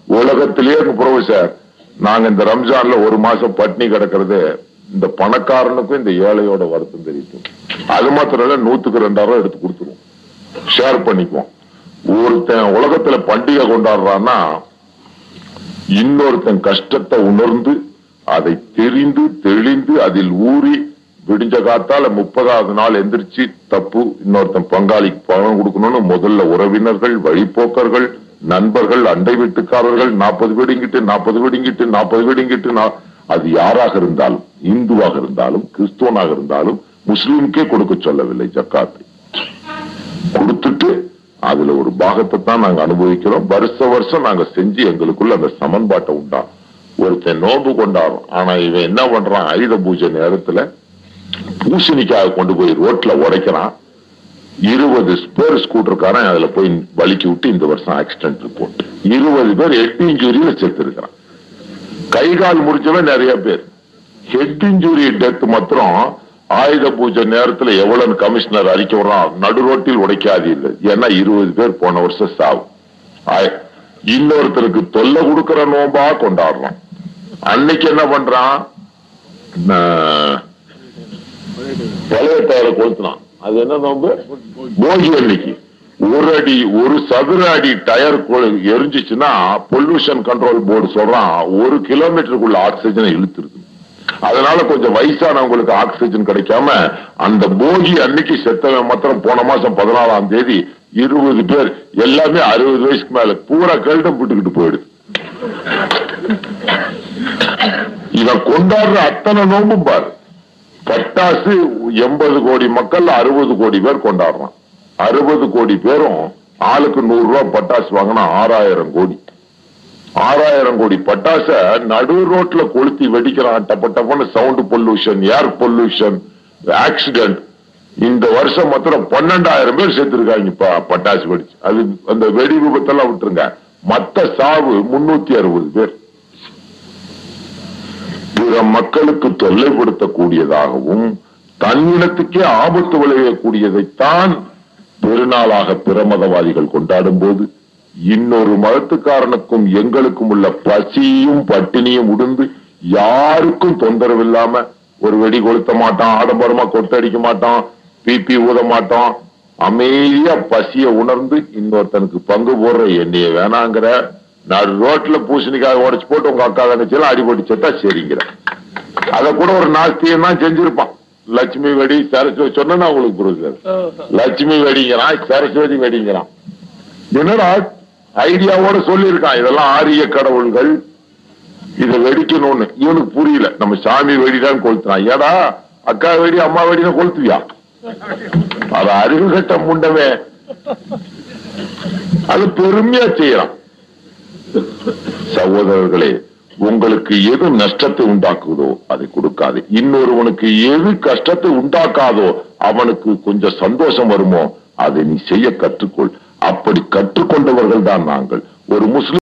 உலகத்திலேயே ப்ரொஃபசர் நாங்க இந்த ரம்ஜான்ல ஒரு மாசம் பட்னி கிடக்கிறது இந்த பணக்காரனுக்கும் இந்த ஏழையோட வருத்தம் தெரியும் அது மாத்திரம் இல்ல நூத்துக்கு ரெண்டாயிரம் எடுத்து கொடுத்துருவோம் ஷேர் பண்ணிக்குவோம் ஒருத்தன் உலகத்துல பண்டிகை கொண்டாடுறான்னா இன்னொருத்தன் கஷ்டத்தை உணர்ந்து அதை தெரிந்து தெளிந்து அதில் ஊறி விடிஞ்ச காத்தால முப்பதாவது நாள் எந்திரிச்சு தப்பு இன்னொருத்தன் பங்காளிக்கு பணம் கொடுக்கணும்னு முதல்ல உறவினர்கள் வழிபோக்கர்கள் நண்பர்கள் அண்டை வீட்டுக்காரர்கள் நாற்பது வீடு இங்கிட்டு நாற்பது வீடு இங்கிட்டு நாற்பது வீடு இங்கிட்டு நா- அது யாராக இருந்தாலும் இந்துவாக இருந்தாலும் கிறிஸ்துவனாக இருந்தாலும் முஸ்லீமுக்கே கொடுக்க சொல்லவில்லை ஜக்காத்தை கொடுத்துட்டு அதுல ஒரு பாகத்தை தான் நாங்க அனுபவிக்கிறோம் வருஷ வருஷம் நாங்க செஞ்சு எங்களுக்குள்ள அந்த சமன்பாட்டை உண்டா ஒருத்தன் நோன்பு கொண்டாடும் ஆனா இவன் என்ன பண்றான் ஆயுத பூஜை நேரத்துல பூசணிக்காக கொண்டு போய் ரோட்ல உடைக்கிறான் இருபது பேர் ஸ்கூட்டருக்காரன் அதுல போய் வலிக்கி விட்டு இந்த வருஷம் ஆக்சிடென்ட் ரிப்போர்ட் இருபது பேர் ஹெட் இன்ஜுரியில செத்து இருக்கிறான் கை கால் முடிச்சவன் நிறைய பேர் ஹெட் இன்ஜுரி டெத் மாத்திரம் ஆயுத பூஜை நேரத்துல எவ்வளவு கமிஷனர் அறிக்கை விடுறான் நடு ரோட்டில் உடைக்காதீர்கள் ஏன்னா இருபது பேர் போன வருஷம் சாவு ஆய- இன்னொருத்தருக்கு தொல்லை கொடுக்கிற நோம்பா கொண்டாடுறோம் அன்னைக்கு என்ன பண்றான் ந- பழைய டயரை கொளுத்துனான் அது என்ன நோம்பு போகி அன்னைக்கு ஒரு அடி ஒரு சதுர அடி டயர் கொ- எரிஞ்சிச்சுன்னா பொல்யூஷன் கண்ட்ரோல் போர்டு சொல்றான் ஒரு கிலோமீட்டருக்குள்ள ஆக்சிஜனை இழுத்துருக்கு அதனால கொஞ்சம் வயசானவங்களுக்கு ஆக்சிஜன் கிடைக்காம அந்த போகி அன்னைக்கு செத்தவன் மாத்திரம் போன மாசம் பதினாலாம் தேதி இருபது பேர் எல்லாமே அறுபது வயசுக்கு மேல பூரா கழுடம் விட்டுக்கிட்டு போயிடுது இவன் கொண்டாடுற அத்தனை நோம்பும் பாரு பட்டாசு எண்பது கோடி மக்கள் அறுபது கோடி பேர் கொண்டாடுறான் அறுபது கோடி பேரும் ஆளுக்கு நூறு ரூபாய் பட்டாசு வாங்கினா ஆறாயிரம் கோடி ஆறாயிரம் கோடி பட்டாச நடு ரோட்ல கொளுத்தி வெடிக்கிறான் டப்ப டப்பன்னு sound pollution air pollution accident இந்த வருஷம் மாத்திரம் பன்னெண்டாயிரம் பேர் சேர்த்திருக்காங்க இப்ப பட்டாசு வெடிச்சு அது அந்த வெடி விபத்தெல்லாம் விட்டுருங்க மத்த சாவு முன்னூத்தி அறுபது பேர் பிற மக்களுக்கு தொல்லைப்படுத்தக்கூடியதாகவும் தன்னிடத்துக்கே ஆபத்து விளையக்கூடியதைத்தான் பெருநாளாக பிற மதவாதிகள் கொண்டாடும் போது இன்னொரு மதத்துக்காரனுக்கும் எங்களுக்கும் உள்ள பசியும் பட்டினியும் உடுந்து யாருக்கும் தொந்தரவு இல்லாம ஒரு வெடி கொளுத்த மாட்டான் ஆடம்பரமா கொட்டடிக்க மாட்டான் பிபி ஊத மாட்டான் அமைதியா பசிய உணர்ந்து இன்னொருத்தனுக்கு பங்கு போடுற என்னைய வேணாங்கிற நான் ரோட்ல பூசணிக்காய் உடைச்சு போட்டு உங்க அக்கா தங்கச்சியெல்லாம் அடிபட்டு செத்தா சரிங்கிற அத கூட ஒரு நாஸ்தியம் தான் செஞ்சிருப்பான் லட்சுமி வெடி சரஸ்வதி சொன்னா உங்களுக்கு புரியுது லட்சுமி வெடிங்கிறான் சரஸ்வதி வெடிங்கிறான் என்னடா ஐடியாவோட சொல்லியிருக்கான் இதெல்லாம் ஆரிய கடவுள்கள் இதை வெடிக்கணும்னு இவனுக்கு புரியல நம்ம சாமி வெடிதான் கொளுத்துறான் ஏடா அக்கா வெடி அம்மா வெடினா கொளுத்துவியா அது அறிவு கட்ட முண்டவே அது பெருமையா செய்யறான் சகோதரர்களே உங்களுக்கு எது நஷ்டத்தை உண்டாக்குதோ அதை கொடுக்காது இன்னொருவனுக்கு எது கஷ்டத்தை உண்டாக்காதோ அவனுக்கு கொஞ்சம் சந்தோஷம் வருமோ அதை நீ செய்ய கற்றுக்கொள் அப்படி கற்றுக்கொண்டவர்கள் தான் நாங்கள் ஒரு முஸ்லிம்